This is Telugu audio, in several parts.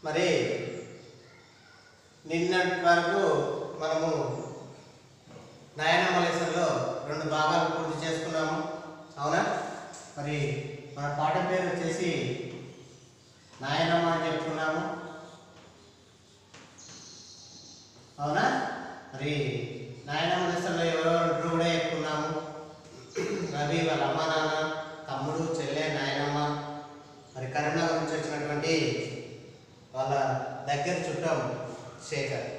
మరి నిన్నటి వరకు మనము నయనమ్మ లెసన్లో రెండు భాగాలు పూర్తి చేసుకున్నాము అవునా మరి మన పాట పేరు వచ్చేసి నాయనమ్మ అని చెప్పుకున్నాము అవునా మరి నాయనమ్మ లెసన్లో ఎవరెవరు కూడా చెప్పుకున్నాము రవి వాళ్ళ అమ్మ నాన్న తమ్ముడు చెల్లె నాయనమ్మ మరి కరీంనగర్ నుంచి వచ్చినటువంటి వాళ్ళ దగ్గర చుట్టం శేఖర్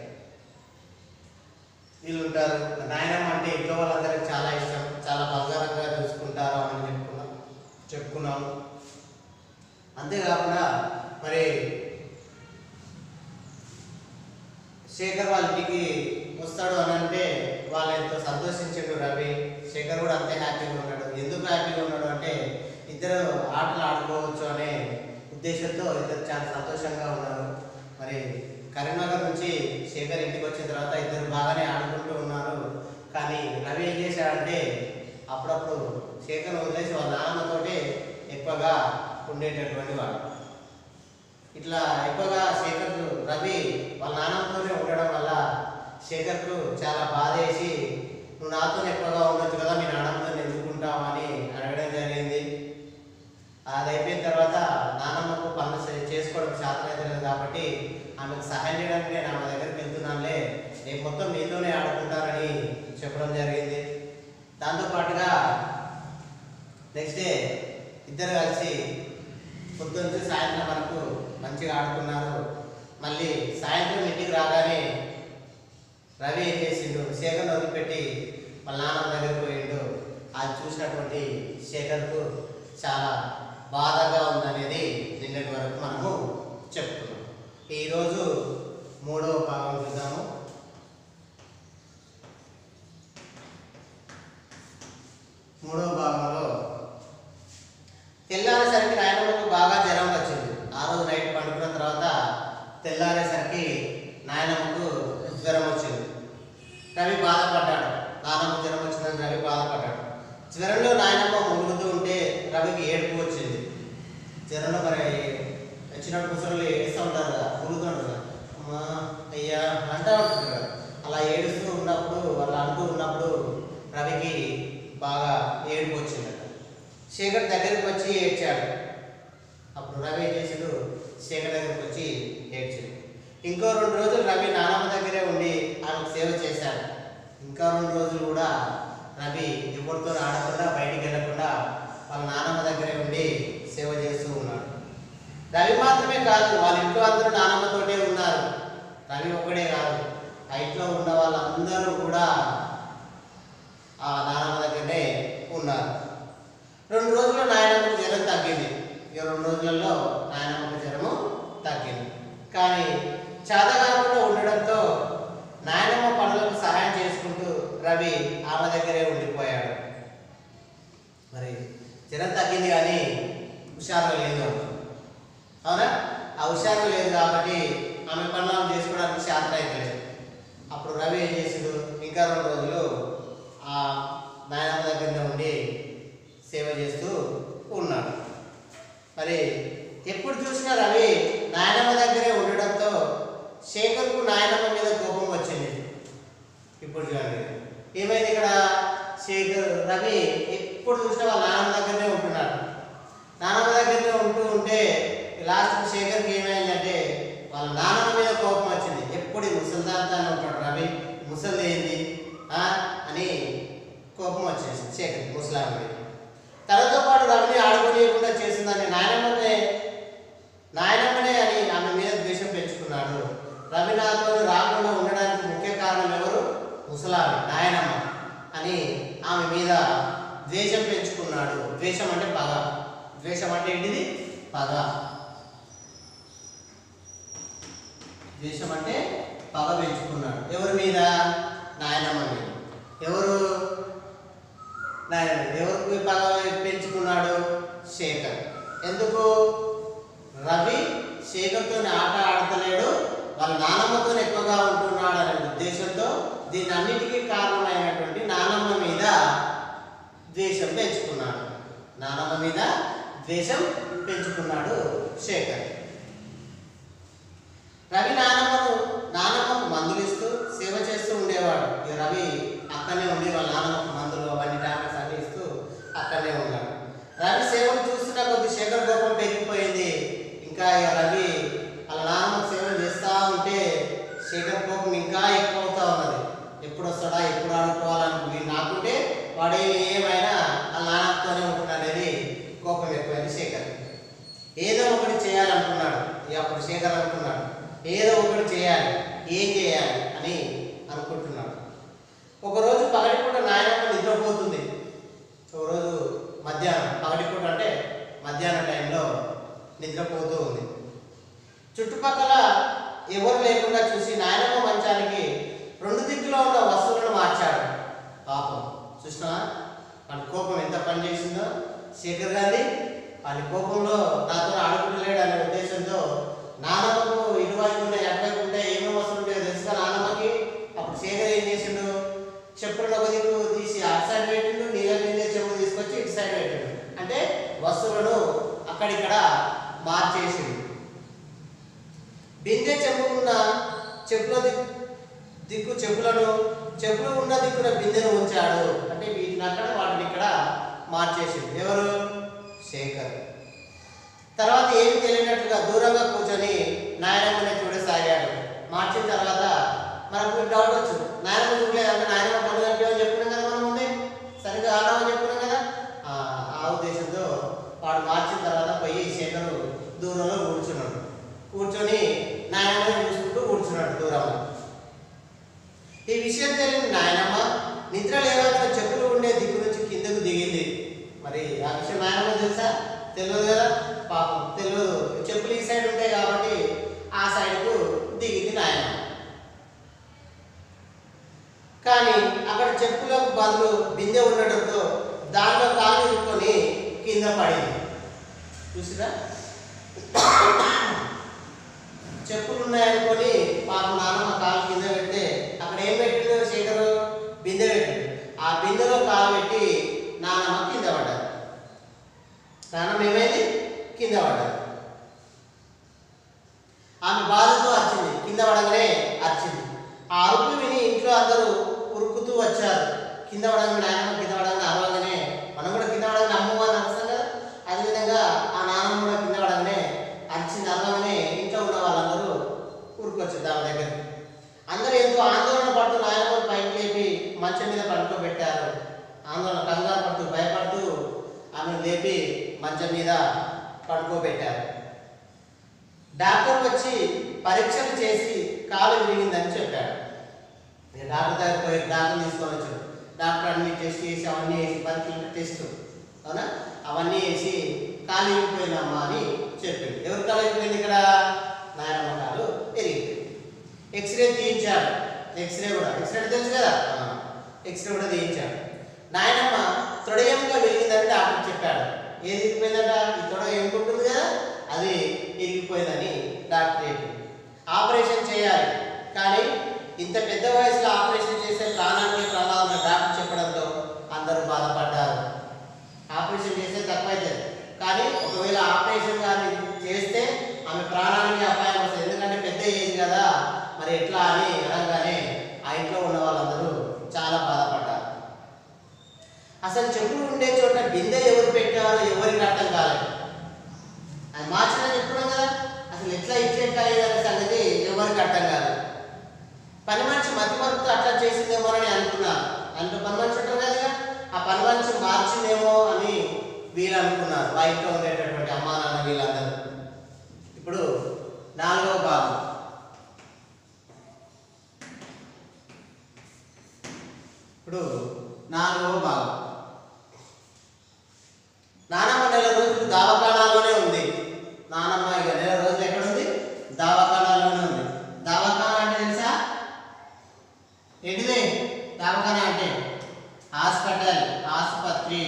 వీళ్ళు ఉంటారు నాయనమ్మ అంటే ఇంట్లో వాళ్ళందరికీ చాలా ఇష్టం చాలా బంగారంగా చూసుకుంటారు అని చెప్పుకున్నాం చెప్పుకున్నాము అంతేకాకుండా మరి శేఖర్ వాళ్ళ ఇంటికి వస్తాడు అని అంటే వాళ్ళు ఎంతో సంతోషించాడు రవి శేఖర్ కూడా అంతే హ్యాపీగా ఉన్నాడు ఎందుకు హ్యాపీగా ఉన్నాడు అంటే ఇద్దరు ఆటలు ఆడుకోవచ్చు అనే ఉద్దేశంతో ఇద్దరు చాలా సంతోషంగా ఉన్నారు మరి కరీంనగర్ నుంచి శేఖర్ ఇంటికి వచ్చిన తర్వాత ఇద్దరు బాగానే ఆడుకుంటూ ఉన్నారు కానీ రవి ఏం చేశాడంటే అప్పుడప్పుడు శేఖర్ వదిలేసి వాళ్ళ నాన్నతోటి ఎక్కువగా ఉండేటటువంటి వాడు ఇట్లా ఎక్కువగా శేఖర్ రవి వాళ్ళ నాన్నతోనే ఉండడం వల్ల శేఖర్కు చాలా బాధ వేసి నువ్వు నాతో ఎక్కువగా ఉండొచ్చు కదా మీ నాన్నతో ఎందుకుంటావు అని అడగడం జరిగింది అది అయిపోయిన తర్వాత నాన్నమ్మకు పనులు చే- చేసుకోవడం శాతం కాబట్టి ఆమెకు సహాయం చేయడానికి నేను ఆమె దగ్గరికి వెళ్తున్నానులే నేను మొత్తం మీతోనే ఆడుకుంటానని చెప్పడం జరిగింది దాంతోపాటుగా నెక్స్ట్ డే ఇద్దరు కలిసి పొద్దున్న నుంచి సాయంత్రం వరకు మంచిగా ఆడుకున్నారు మళ్ళీ సాయంత్రం ఇంటికి రాగానే రవి ఏం చేసిండు శేఖర్ వదిలిపెట్టి వాళ్ళ నాన్న దగ్గరికి పోయిండు అది చూసినటువంటి శేఖర్కు చాలా బాధగా ఉందనేది నిన్నటి వరకు మనము చెప్పుకున్నాం ఈరోజు మూడవ భాగం చూద్దాము మూడవ భాగంలో తెల్లారేసరికి నాయనమ్మకు బాగా జ్వరం వచ్చింది ఆ రోజు నైట్ పండుకున్న తర్వాత తెల్లారేసరికి నాయనమ్మకు జ్వరం వచ్చింది రవి బాధపడ్డాడు నానమ్మ జ్వరం వచ్చిందని రవి బాధపడ్డాడు జ్వరంలో నాయనమ్మ మునుగుతూ ఉంటే రవికి ఏడుపు వచ్చింది జ్వరంలో మరి వచ్చినప్పుడు ముసలు ఏడుస్తూ ఉంటారు కదా మురుగుతుంటారు కదా అమ్మా అయ్యా అంటూ ఉంటారు కదా అలా ఏడుస్తూ ఉన్నప్పుడు వాళ్ళు అంటూ ఉన్నప్పుడు రవికి బాగా ఏడుపు వచ్చిందట శేఖర్ దగ్గరికి వచ్చి ఏడ్చాడు అప్పుడు రవి ఏం చేసాడు శేఖర్ దగ్గరికి వచ్చి ఏడ్చాడు ఇంకో రెండు రోజులు రవి నానమ్మ దగ్గరే ఉండి ఆమెకు సేవ చేశాడు ఇంకా రెండు రోజులు కూడా రవి ఎవరితో ఆడకుండా బయటికి వెళ్ళకుండా వాళ్ళ నానమ్మ దగ్గరే ఉండి సేవ చేస్తూ ఉన్నాడు రవి మాత్రమే కాదు వాళ్ళ ఇంట్లో అందరూ నానమ్మతోటే ఉన్నారు రవి ఒక్కడే కాదు ఆ ఇంట్లో ఉన్న వాళ్ళందరూ కూడా ఆ నానమ్మ దగ్గరనే ఉన్నారు రెండు రోజుల్లో నాయనమ్మకు జ్వరం తగ్గింది ఇక రెండు రోజులలో నాయనమ్మకు జ్వరము తగ్గింది కానీ చేత కాకుండా ఉండడంతో నాయనమ్మ పనులకు సహాయం చేసుకుంటూ రవి ఆమె దగ్గరే ఉండిపోయాడు మరి జ్వరం తగ్గింది కానీ హుషారుగా లేదు అవునా ఆ హుషారు లేదు కాబట్టి ఆమె పనులు ఆమె చేసుకోవడానికి శాతం అయితే లేదు అప్పుడు రవి ఏం చేసాడు ఇంకా రెండు రోజులు ఆ నాయనమ్మ దగ్గరనే ఉండి సేవ చేస్తూ ఉన్నాడు మరి ఎప్పుడు చూసినా రవి నాయనమ్మ దగ్గరే ఉండడంతో శేఖర్కు నాయనమ్మ మీద కోపం వచ్చింది ఇప్పుడు చూడండి ఏమైంది ఇక్కడ శేఖర్ రవి ఎప్పుడు చూసినా వాళ్ళ నాన్నమ్మ దగ్గరనే ఉంటున్నాడు నాన్నమ్మ దగ్గరనే ఉంటూ ఉంటే లాస్ట్ శేఖర్కి ఏమైందంటే వాళ్ళ నాన్నమ్మ మీద కోపం వచ్చింది ఎప్పుడు ఈ ముసలిదాంతానే ఉంటాడు రవి ముసలి ఏంది ఆ? అని కోపం వచ్చేసింది శేఖర్ ముసలాం మీద తనతో పాటు రవిని ఆడుకోనియకుండా చేసిందని నాయనమ్మనే నాయనమ్మనే అని ఆమె మీద ద్వేషం పెంచుకున్నాడు రవి నాతో రాకుండా ఉండడానికి ముఖ్య కారణం ఎవరు ముసలామి నాయనమ్మ అని ఆమె మీద ద్వేషం పెంచుకున్నాడు ద్వేషం అంటే పగ ద్వేషం అంటే ఏంటిది పగ ద్వేషం అంటే పగ పెంచుకున్నాడు ఎవరి మీద నాయనమ్మ మీద ఎవరు నాయన ఎవరికి పగ పెంచుకున్నాడు శేఖర్ ఎందుకు రవి శేఖర్తో ఆట ఆడతలేడు వాళ్ళ నానమ్మతో ఎక్కువగా ఉంటున్నాడు అనే ఉద్దేశంతో దీని అన్నిటికీ కారణమైనటువంటి నానమ్మ మీద ద్వేషం పెంచుకున్నాడు నానమ్మ మీద ద్వేషం పెంచుకున్నాడు శేఖర్ రవి నానమ్మను నానమ్మకు మందులు ఇస్తూ సేవ చేస్తూ ఉండేవాడు ఈ రవి అక్కడనే ఉండి వాళ్ళ నానమ్మకు మందులు అవన్నీ టాబ్లెట్స్ అన్ని ఇస్తూ అక్కడనే ఉన్నాడు రవి సేవలు చూస్తున్న కొద్ది శేఖర్ కోపం పెరిగిపోయింది ఇంకా ఇక రవి వాళ్ళ నాన్నమ్మకు సేవలు చేస్తూ ఉంటే శేఖర్ కోపం ఇంకా ఎక్కువ అవుతా ఉన్నది ఎప్పుడు వస్తాడా ఎప్పుడు ఆడుకోవాలని వీడు నాకుంటే వాడే ఏమైనా వాళ్ళ నాన్నతోనే ఉంటున్నాడు అనేది కోపం ఎక్కువైంది శేఖర్ ఏదో ఒకటి చేయాలనుకున్నాడు ఇక అప్పుడు శేఖర్ అనుకున్నాడు ఏదో ఒకటి చేయాలి ఏం చేయాలి అని అనుకుంటున్నాడు ఒకరోజు పగటిపూట నాయనమ్మ నిద్రపోతుంది ఒకరోజు మధ్యాహ్నం పగటిపూట అంటే మధ్యాహ్నం టైంలో నిద్రపోతూ ఉంది చుట్టుపక్కల ఎవరు లేకుండా చూసి నాయనమ్మ మంచానికి రెండు దిక్కులో ఉన్న వస్తువులను మార్చాడు పాపం చూసినా వాడి కోపం ఎంత పని చేసిందో శేఖర్ గాంధీ వాడి కోపంలో నాతో ఆడుకుంటలేడు అనే ఉద్దేశంతో నానమ్మకు ఇటువైపు ఉంటే అటువైపు ఉంటే ఏమేమి వస్తువులు ఉంటాయో తెలుసుగా నానమ్మకి అప్పుడు శేఖర్ ఏం చేసిండు చెప్పులను ఒక దిక్కు తీసి అటు సైడ్ పెట్టిండు నీళ్ళ మీద చెప్పులు తీసుకొచ్చి ఇటు సైడ్ పెట్టిండు అంటే వస్తువులను అక్కడిక్కడ మార్చేసిండు బిందె చెప్పుకున్న చెప్పుల దిక్కు దిక్కు చెప్పులను చెప్పులు ఉన్న దిక్కున బిందెను ఉంచాడు అంటే వీటిని అక్కడ వాటిని ఇక్కడ మార్చేసిండు ఎవరు శేఖర్ తర్వాత ఏమి తెలియనట్లుగా దూరంగా కూర్చొని నాయనమ్మని చూడసాగాడు మార్చిన తర్వాత మనకు డౌట్ వచ్చు నాయనమ్మ చూడలేదు అంటే నాయనమ్మ పనులు కనిపించని చెప్పుకున్నాం కదా మనం ముందే సరిగ్గా ఆడామని చెప్పుకున్నాం కదా ఆ ఆ ఉద్దేశంతో వాడు మార్చిన తర్వాత పోయి శేఖరు దూరంలో కూర్చున్నాడు కూర్చొని నాయనమ్మని చూసుకుంటూ కూర్చున్నాడు దూరంలో ఈ విషయం తెలియని నాయనమ్మ నిద్ర లేవగానే చెప్పులు ఉండే దిక్కు నుంచి కిందకు దిగింది మరి ఆ విషయం నాయనమ్మ తెలుసా తెలియదు కదా పాపం తెలియదు చెప్పులు ఈ సైడ్ ఉంటాయి కాబట్టి ఆ సైడ్కు దిగింది నాయనమ్మ కానీ అక్కడ చెప్పులకు బదులు బిందె ఉండడంతో దానిలో కాలు ఇరుక్కొని కింద పడింది చూసిరా చెప్పులు ఉన్నాయనుకొని పాపం నాన్నమ్మ కాలు కింద పెడితే అక్కడ ఏం పెట్టిండు శేఖరు బిందె పెట్టిండు ఆ బిందెలో కాలు పెట్టి నాన్నమ్మ కింద పడ్డారు నాన్నమ్మ ఏమైంది కింద పడ్డారు ఆమె బాధతో వచ్చింది కింద పడగానే వచ్చింది ఆ అరుపులు విని ఇంట్లో అందరూ ఉరుకుతూ వచ్చారు కింద పడగానే నాయనమ్మ కింద పడగానే అరవగానే మనం కూడా కింద పడగానే అమ్మ అని అరుస్తాం కదా అదేవిధంగా ఆ నాన్నమ్మ కూడా కింద పడగానే అరిచింది అరవగానే ఇంట్లో ఉన్న వాళ్ళందరూ ఊరుకొచ్చారు ఆమె దగ్గరికి అందరూ ఎంతో ఆందోళన పడుతూ నాయనమ్మ పైకి లేపి మంచం మీద పడుకోబెట్టారు ఆందోళన కంగారు పడుతూ భయపడుతూ ఆమెను లేపి మంచం మీద పడుకోబెట్టారు డాక్టర్ వచ్చి పరీక్షలు చేసి కాలు విరిగిందని చెప్పాడు నేను డాక్టర్ దగ్గర పోయి డాక్టర్ తీసుకొని వచ్చాడు డాక్టర్ అన్ని టెస్ట్ చేసి అవన్నీ వేసి పరీక్షలు టెస్ట్ అవునా అవన్నీ వేసి కాలు విరిగిపోయిందమ్మా అని చెప్పింది ఎవరు కాలు విరిగిపోయింది ఇక్కడ నాయనమ్మ కాలు విరిగిపోయింది ఎక్స్రే తీయించాడు ఎక్స్రే కూడా ఎక్స్రే అంటే తెలుసు కదా ఆ, ఎక్స్రే కూడా తీయించాడు నాయనమ్మ తొడయంగా విరిగిందని డాక్టర్ చెప్పాడు ఏది ఇరిగిపోయిందట ఈ తొడ ఎముకుంటుంది కదా అది ఇరిగిపోయిందని డాక్టర్ చెప్పింది ఆపరేషన్ చేయాలి కానీ ఇంత పెద్ద వయసులో ఆపరేషన్ చేసే ప్రాణానికి ప్రమాదం ఉన్న డాక్టర్ చెప్పడంతో అందరూ బాధపడ్డారు ఆపరేషన్ చేస్తే తక్కువైతుంది కానీ ఒకవేళ ఆపరేషన్ కానీ చేస్తే ఆమె ప్రాణానికి అపాయం వస్తుంది ఎందుకంటే పెద్ద ఏజ్ కదా మరి ఎట్లా అని అనగానే ఆ ఇంట్లో ఉన్న వాళ్ళందరూ చాలా బాధపడ్డారు అసలు చెప్పులు ఉండే చోట బిందె ఎవరు పెట్టారో ఎవరికి అర్థం కాలేదు అది మార్చిన చెప్పుకున్నాం కదా అసలు ఎట్లా ఇచ్చేట్లా అయ్యేదనే సంగతి ఎవరికి అర్థం కాదు పని మనిషి మతి మరుపుతో అట్లా చేసిందేమోనని అనుకున్నారు అంటూ పని మనిషి ఉంటారు కదా ఆ పని మనిషి మార్చిందేమో అని వీళ్ళు అనుకున్నారు మా ఇంట్లో ఉండేటటువంటి అమ్మా నాన్న వీళ్ళందరూ ఇప్పుడు నాలుగవ భాగం ఇప్పుడు నాలుగవ భాగం నానమ్మ నెల రోజులు దావఖానాలోనే ఉంది నానమ్మ ఇక నెల రోజులు ఎక్కడ ఉంది దావఖానాలోనే ఉంది దావఖానా అంటే తెలుసా ఏంటిది దావఖానా అంటే హాస్పిటల్ ఆసుపత్రి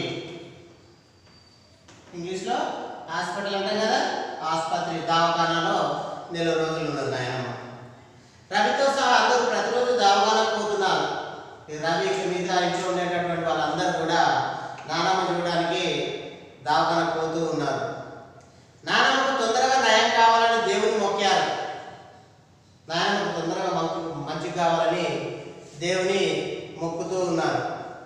ఇంగ్లీష్లో హాస్పిటల్ అంటాం కదా ఆసుపత్రి దవాఖానాలో నెల రోజులు ఉన్నది నాయనమ్మ రవితో సహా అందరూ ప్రతిరోజు దవాఖానకు పోతున్నారు ఈ రవి ఇక మిగతా ఇంట్లో ఉండేటటువంటి వాళ్ళందరూ కూడా నానమ్మ చూడడానికి దవాఖానకు పోతూ ఉన్నారు నానమ్మకు తొందరగా నయం కావాలని దేవుని మొక్కారు దేవుని మొక్కుతూ ఉన్నారు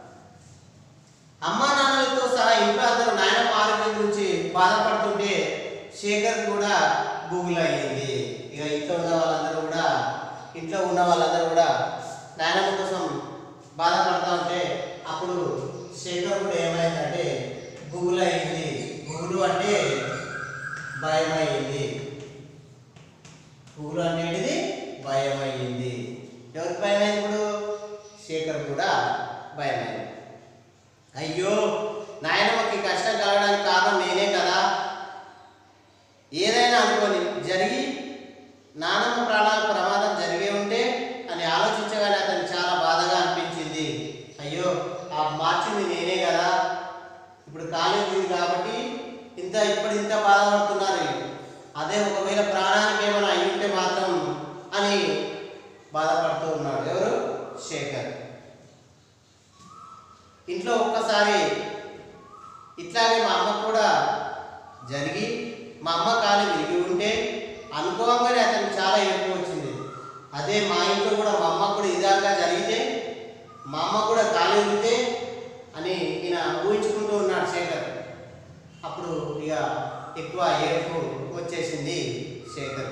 అమ్మా నాన్నలతో సహా ఇంట్లో అందరూ నాయనమ్మ ఆరోగ్యం గురించి బాధపడుతుంటే శేఖర్ కూడా గూగుల్ అయ్యింది ఇక ఇంట్లో ఉన్న వాళ్ళందరూ కూడా ఇంట్లో ఉన్న వాళ్ళందరూ కూడా నాయనమ్మ కోసం బాధపడతా ఉంటే అప్పుడు శేఖర్ కూడా ఏమైందంటే గూగుల్ అయింది గూగుల్ అంటే భయం అయింది గూగుల్ అనేది భయం అయింది ఎవరికి భయం అయింది ఇప్పుడు శేఖర్ కూడా భయం అయింది అయ్యో నాయనమ్మకి కష్టం కలగడానికి కారణం నేనే కదా ఏదైనా అనుకోని జరిగి నానమ్మ ప్రాణాలకు ప్రమాదం జరిగే ఉంటే అని ఆలోచించగానే అతనికి చాలా బాధగా అనిపించింది అయ్యో ఆ మార్చింది నేనే కదా ఇప్పుడు కాలేజీ ఉంది కాబట్టి ఇంత ఇప్పుడు ఇంత బాధపడుతున్నారు వీళ్ళు. అదే ఒకవేళ ప్రాణానికి ఏమైనా అయి ఉంటే మాత్రం అని బాధపడుతూ ఉన్నాడు ఎవరు శేఖర్ ఇంట్లో ఒక్కసారి ఇట్లాగే మా అమ్మ కూడా జరిగి మా అమ్మ కాలు విరిగి ఉంటే అనుకోగానే అతనికి చాలా ఏడుపు వచ్చింది అదే మా ఇంట్లో కూడా మా అమ్మ కూడా ఇదాగా జరిగితే మా అమ్మ కూడా కాలు విరిగితే అని ఈయన ఊహించుకుంటూ ఉన్నాడు శేఖర్ అప్పుడు ఇక ఎక్కువ ఏడుపు వచ్చేసింది శేఖర్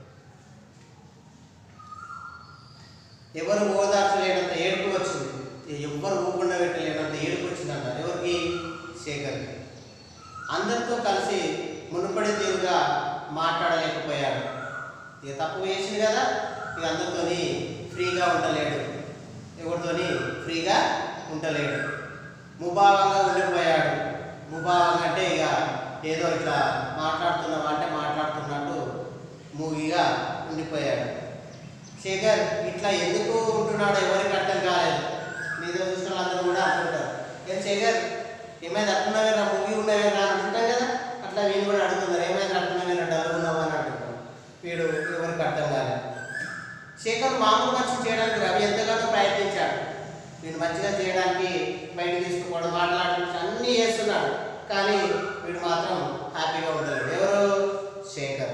ఎవరు ఓదార్చలేనంత ఏడుపు వచ్చింది ఎవ్వరు ఊకుండా పెట్టలేనంత ఏడుపు వచ్చిందంట ఎవరికి శేఖర్కి అందరితో కలిసి మునుపడి తీరుగా మాట్లాడలేకపోయాడు ఇక తప్పు వేసింది కదా ఇక అందరితోని ఫ్రీగా ఉండలేడు ఎవరితోని ఫ్రీగా ఉండలేడు ముభావంగా ఉండిపోయాడు ముభావంగా అంటే ఇక ఏదో ఇట్లా మాట్లాడుతున్నావా అంటే మాట్లాడుతున్నట్టు మూగిగా ఉండిపోయాడు శేఖర్ ఇట్లా ఎందుకు ఉంటున్నాడో ఎవరికి అర్థం కాలేదు మీతో చూసిన వాళ్ళందరూ కూడా అంటుంటారు ఏం శేఖర్ ఏమైంది అట్టున్నావే నా మూవీ ఉన్నావే నా అంటుంటాం కదా అట్లా వీళ్ళు కూడా అడుగుతున్నారు ఏమైంది అట్టున్నావే నా డబ్బు ఉన్నావా అని అంటుంటారు వీడు ఎవరికి అర్థం కాలేదు శేఖర్ మామూలు మనిషి చేయడానికి రవి ఎంతగానో ప్రయత్నించాడు వీడు మంచిగా చేయడానికి బయట తీసుకుపోవడం మాట్లాడడం అన్నీ చేస్తున్నాడు కానీ వీడు మాత్రం హ్యాపీగా ఉండలేడు ఎవరు శేఖర్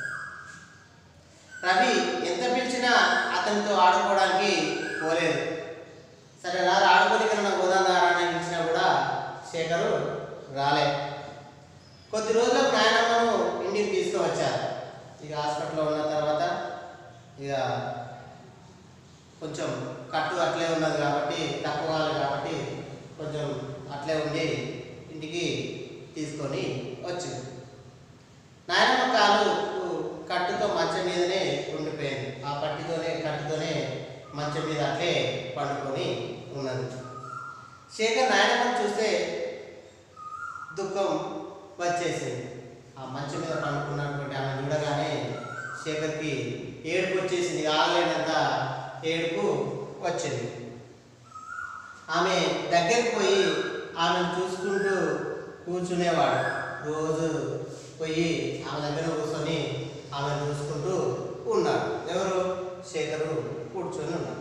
రవి ఎంత పిలిచినా అతనితో ఆడుకోవడానికి పోలేదు సరే రా ఆడుకోనికి నాకు ఉదాహరణ అని పిలిచినా కూడా శేఖరు రాలే కొద్ది రోజులకు నాయనమ్మను ఇంటికి తీసుకువచ్చారు ఇక హాస్పిటల్లో ఉన్న తర్వాత ఇక కొంచెం కట్టు అట్లే ఉన్నది కాబట్టి తక్కువ కాలేదు కాబట్టి కొంచెం అట్లే ఉండి ఇంటికి తీసుకొని వచ్చింది నాయనమ్మ కాలు కట్టుతో మంచం మీదనే ఉండిపోయింది ఆ పట్టితోనే కట్టుతోనే మంచం మీద అట్లే పండుకొని ఉన్నది శేఖర్ నాయనమ్మని చూస్తే దుఃఖం వచ్చేసింది ఆ మంచం మీద పండుకున్నటువంటి ఆమె చూడగానే శేఖర్కి ఏడుపు వచ్చేసింది ఆగలేనంత ఏడుపు వచ్చింది ఆమె దగ్గరికి పోయి ఆమెను చూసుకుంటూ కూర్చునేవాడు రోజు పోయి ఆమె దగ్గర కూర్చొని ఆమెను చూసుకుంటూ ఉన్నాడు ఎవరు శేఖరు కూర్చొని ఉన్నాడు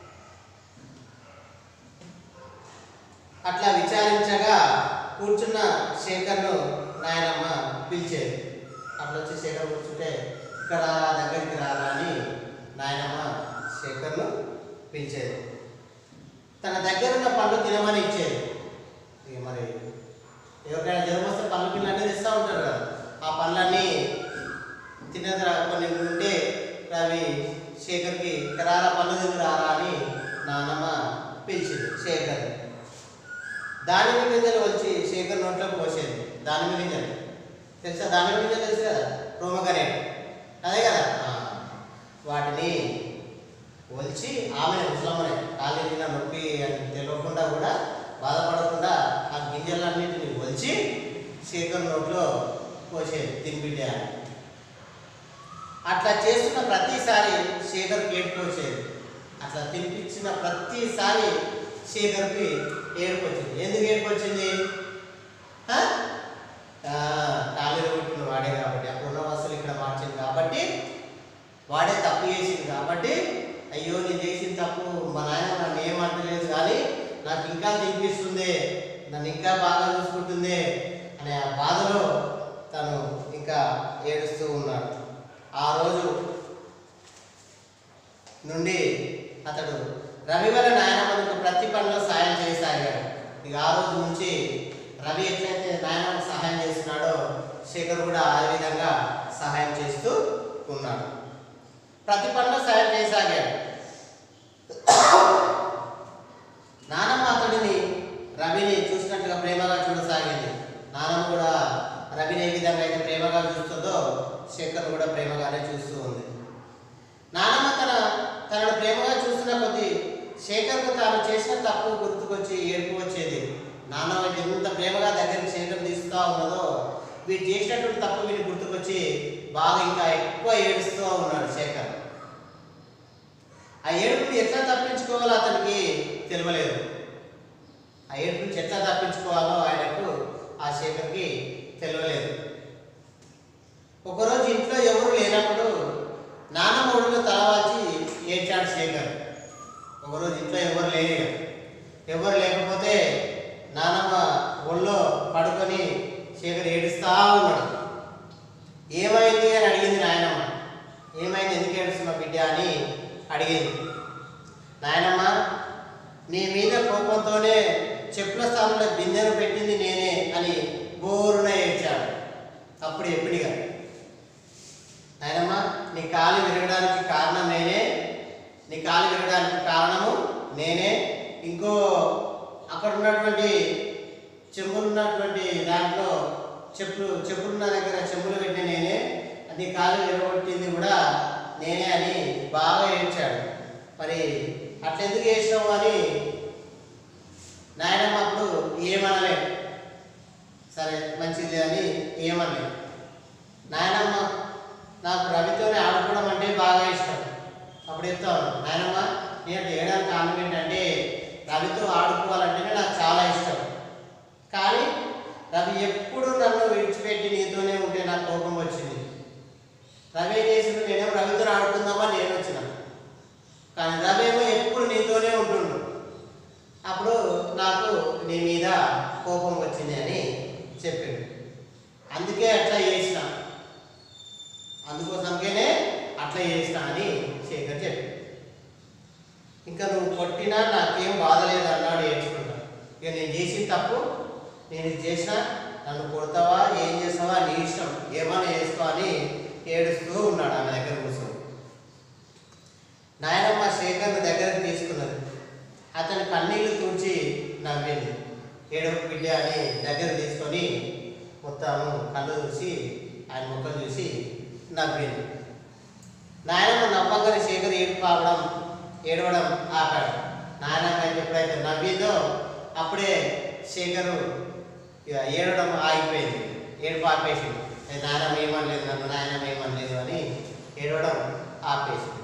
అట్లా విచారించగా కూర్చున్న శేఖర్ను నాయనమ్మ పిలిచేది అట్లా వచ్చి శేఖర్ కూర్చుంటే ఇక్కడ రా, దగ్గరికి రారా అని నాయనమ్మ శేఖర్ను పిలిచేది తన దగ్గర ఉన్న పళ్ళు తినమని ఇచ్చేది ఇక మరి ఎవరికైనా జ్వరం వస్తే పళ్ళు పిల్లలు అన్నీ తెస్తూ ఉంటారు కదా ఆ పళ్ళన్నీ తిన్న తర్వాత కొన్ని ఉంటే అవి శేఖర్కి రారా పళ్ళు తిని రారా అని నాన్నమ్మ పిలిచింది శేఖర్ దానిమ్మ గింజలు వచ్చి శేఖర్ నోట్లో పోసేది దానిమ్మ గింజలు తెలుసా దానిమ్మ గింజలు తెలుసు కదా రోమగనేట్ అదే కదా ఆ, వాటిని ఒలిచి ఆమె ముసలమ్మనే కాలేజీ నొప్పి అని తెలియకుండా కూడా బాధపడకుండా ఆ గింజలన్నింటినీ ఒలిచి శేఖర్ నోట్లో పోసేది తినిపిడ్డ అని అట్లా చేస్తున్న ప్రతిసారి శేఖర్ ఏడుపు వచ్చేది అట్లా తినిపించిన ప్రతిసారి శేఖర్కి ఏడుపు వచ్చింది ఎందుకు ఏడుపు వచ్చింది ఆ? ఆ, కాలేజీ పుట్టిన వాడే కాబట్టి అప్పుడు ఉన్న వస్తువులు ఇక్కడ మార్చింది కాబట్టి వాడే తప్పు చేసింది కాబట్టి అయ్యో నేను చేసిన తప్పు మా నాయన నన్ను ఏమంటలేదు కానీ నాకు ఇంకా తినిపిస్తుంది నన్ను ఇంకా బాగా చూసుకుంటుంది అనే ఆ బాధలో తను ఇంకా ఏడుస్తూ ఉన్నాడు ఆ రోజు నుండి అతడు రవి వల్ల నాయనమ్మకు ప్రతి పనిలో సాయం చేయసాగాడు ఇక ఆ రోజు నుంచి రవి ఎట్లయితే నాయనమ్మకు సహాయం చేస్తున్నాడో శేఖర్ కూడా ఆ విధంగా సహాయం చేస్తూ ఉన్నాడు ప్రతి పనిలో సాయం చేయసాగాడు నానమ్మ అతడిని రవిని చూసినట్లుగా ప్రేమగా చూడసాగింది నానమ్మ కూడా రవిని ఏ విధంగా అయితే ప్రేమగా చూస్తుందో శేఖర్ కూడా ప్రేమగానే చూస్తూ ఉంది నానమ్మ తన తనను ప్రేమగా చూస్తున్న కొద్దీ శేఖర్కు తాను చేసిన తప్పు గుర్తుకొచ్చి ఏడుపు వచ్చేది నానమ్మ ఎంత ప్రేమగా దగ్గరికి శేఖర్ తీస్తూ ఉన్నదో వీడు చేసినటువంటి తప్పు వీడిని గుర్తుకొచ్చి బాగా ఇంకా ఎక్కువ ఏడుస్తూ ఉన్నాడు శేఖర్ ఆ ఏడుపుని ఎట్లా తప్పించుకోవాలో అతనికి తెలియలేదు ఆ ఏడుపు నుంచి ఎట్లా తప్పించుకోవాలో ఆయనకు ఆ శేఖర్కి తెలియలేదు ఒకరోజు ఇంట్లో ఎవరు లేనప్పుడు నాన్నమ్మ ఒడిలో తలవాల్చి ఏడ్చాడు శేఖర్ ఒకరోజు ఇంట్లో ఎవరు లేరు ఎవరు లేకపోతే నానమ్మ ఒళ్ళో పడుకొని శేఖర్ ఏడుస్తా ఉన్నాడు ఏమైంది అని అడిగింది నాయనమ్మ ఏమైంది ఎందుకు ఏడుస్తున్నావు బిడ్డ అని అడిగింది నాయనమ్మ నీ మీద కోపంతోనే చెప్పుల స్థానంలో బిందెను పెట్టింది నేనే అని బోరున ఏడ్చాడు అప్పుడు ఎప్పుడిగా నాయనమ్మ నీ కాలు విరగడానికి కారణం నేనే నీ కాలు విరగడానికి కారణము నేనే ఇంకో అక్కడ ఉన్నటువంటి చెంబులు ఉన్నటువంటి దాంట్లో చెప్పులు చెప్పులున్న దగ్గర చెంబులు పెట్టిన నేనే నీ కాలు విరగొట్టింది కూడా నేనే అని బాగా ఏడ్చాడు మరి అట్లెందుకు చేసినావు అని నాయనమ్మ అప్పుడు ఏమనలే సరే మంచిది అని ఏమనలే నాయనమ్మ నాకు రవితోనే ఆడుకోవడం అంటే బాగా ఇష్టం అప్పుడు చెప్తాను నాయనమ్మ నేను చేయడానికి కారణం ఏంటంటే రవితో ఆడుకోవాలంటేనే నాకు చాలా ఇష్టం కానీ రవి ఎప్పుడు నన్ను విడిచిపెట్టి నీతోనే ఉంటే నాకు కోపం వచ్చింది రవి ఏం చేసిండు నేనేమో రవితో ఆడుకుందామా నేను వచ్చిన కానీ రవి ఏమో ఎప్పుడు నీతోనే ఉంటుండు అప్పుడు నాకు నీ మీద కోపం వచ్చింది అని చెప్పిండు అందుకే అట్లా చేసిన అందుకోసంకేనే అట్లా చేసిన అని శేఖర్ చెప్పాడు ఇంకా నువ్వు కొట్టినా నాకేం బాధ లేదు అన్నాడు ఏడ్చుకుంటా ఇక నేను చేసిన తప్పు నేను ఇది చేసినా నన్ను కొడతావా ఏం చేస్తావా నీ ఇష్టం ఏమైనా చేసుకో అని ఏడుస్తూ ఉన్నాడు ఆమె దగ్గర కూర్చొని నాయనమ్మ శేఖర్ని దగ్గరకు తీసుకున్నది అతని కన్నీళ్లు తుడిచి నవ్వింది ఏడుపు బిడ్డ అని దగ్గర తీసుకొని మొత్తం కళ్ళు చూసి ఆయన ముఖం చూసి నవ్వింది నాయనమ్మ నవ్వగానే శేఖర్ ఏడుపు ఆపడం ఏడవడం ఆపాడు నాయనమ్మ అయితే ఎప్పుడైతే నవ్విందో అప్పుడే శేఖరు ఇక ఏడవడం ఆగిపోయింది ఏడుపు ఆపేసింది "ఏ నాయనమ్మ ఏమనలేదు నన్ను నాయనమ్మ ఏమనలేదు అని ఏడవడం ఆపేసింది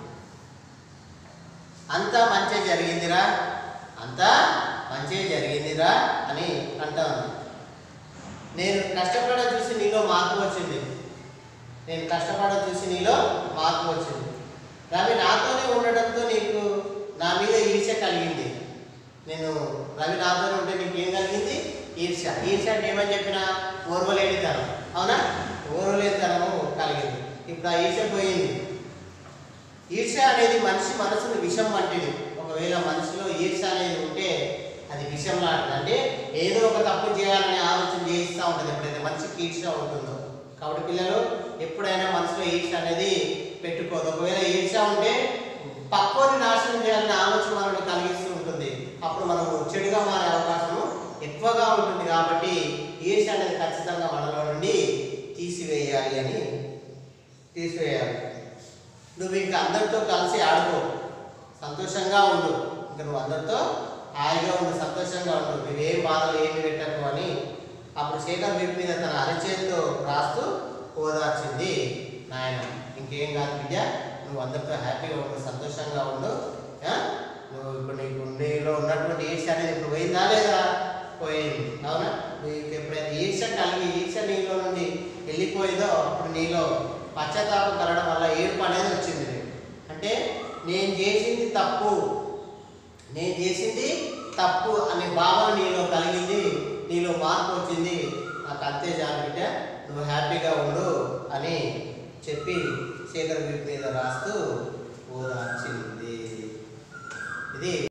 అంతా మంచి జరిగిందిరా అంతా మంచి జరిగిందిరా అని అంటా ఉంది నేను కష్టపడడం చూసి నీలో మార్పు వచ్చింది నేను కష్టపడడం చూసి నీలో మార్పు వచ్చింది రవి నాతోనే ఉండడంతో నీకు నా మీద ఈర్ష్య కలిగింది నేను రవి నాతోనే ఉంటే నీకు ఏం కలిగింది ఈర్ష్య ఈర్ష్య అంటే ఏమని చెప్పినా ఓర్వలేనితనం అవునా ఓర్వలేనితనము కలిగింది ఇప్పుడు ఆ ఈర్ష్య పోయింది ఈర్ష్య అనేది మనిషి మనసును విషం వంటిది ఒకవేళ మనసులో ఈర్ష్య అనేది ఉంటే అది విషం లాంటిది అంటే ఏదో ఒక తప్పు చేయాలనే ఆలోచన చేయిస్తూ ఉంటుంది ఎప్పుడైతే మనిషికి ఈర్ష్య ఉంటుందో కాబట్టి పిల్లలు ఎప్పుడైనా మనసులో ఈర్ష్య అనేది పెట్టుకోదు ఒకవేళ ఈర్ష్య ఉంటే పక్కోని నాశనం చేయాలనే ఆలోచన మనలో కలిగిస్తూ ఉంటుంది అప్పుడు మనము చెడుగా మారే అవకాశం ఎక్కువగా ఉంటుంది కాబట్టి ఈర్ష్య అనేది ఖచ్చితంగా మనలో నుండి తీసివేయాలి అని తీసివేయాలి నువ్వు ఇంకా అందరితో కలిసి ఆడుకో సంతోషంగా ఉండు ఇంకా నువ్వు అందరితో హాయిగా ఉండు సంతోషంగా ఉండు నువ్వేం బాధలు ఏమి పెట్టకు అని అప్పుడు శేఖర్ వీపు మీద తన అరచేతితో రాస్తూ ఓదార్చింది నాయన ఇంకేం కాదు బిడ్డ నువ్వు అందరితో హ్యాపీగా ఉండు సంతోషంగా ఉండు ఆ? నువ్వు ఇప్పుడు నీకు నీలో ఉన్నటువంటి ఈర్ష అనేది ఇప్పుడు పోయిందా లేదా పోయింది అవునా నీకు ఎప్పుడైతే ఈర్ష కలిగి ఈర్ష నీలో నుండి వెళ్ళిపోయిందో అప్పుడు నీలో పశ్చాత్తాపం కలగడం వల్ల ఏడుపు అనేది వచ్చింది నీకు. అంటే నేను చేసింది తప్పు నేను చేసింది తప్పు అనే భావన నీలో కలిగింది నీలో మార్పు వచ్చింది నాకు అంతే చాలు బిడ్డ నువ్వు హ్యాపీగా ఉండు అని చెప్పి శేఖర్ వీపు మీద రాస్తూ ఓదార్చింది ఇది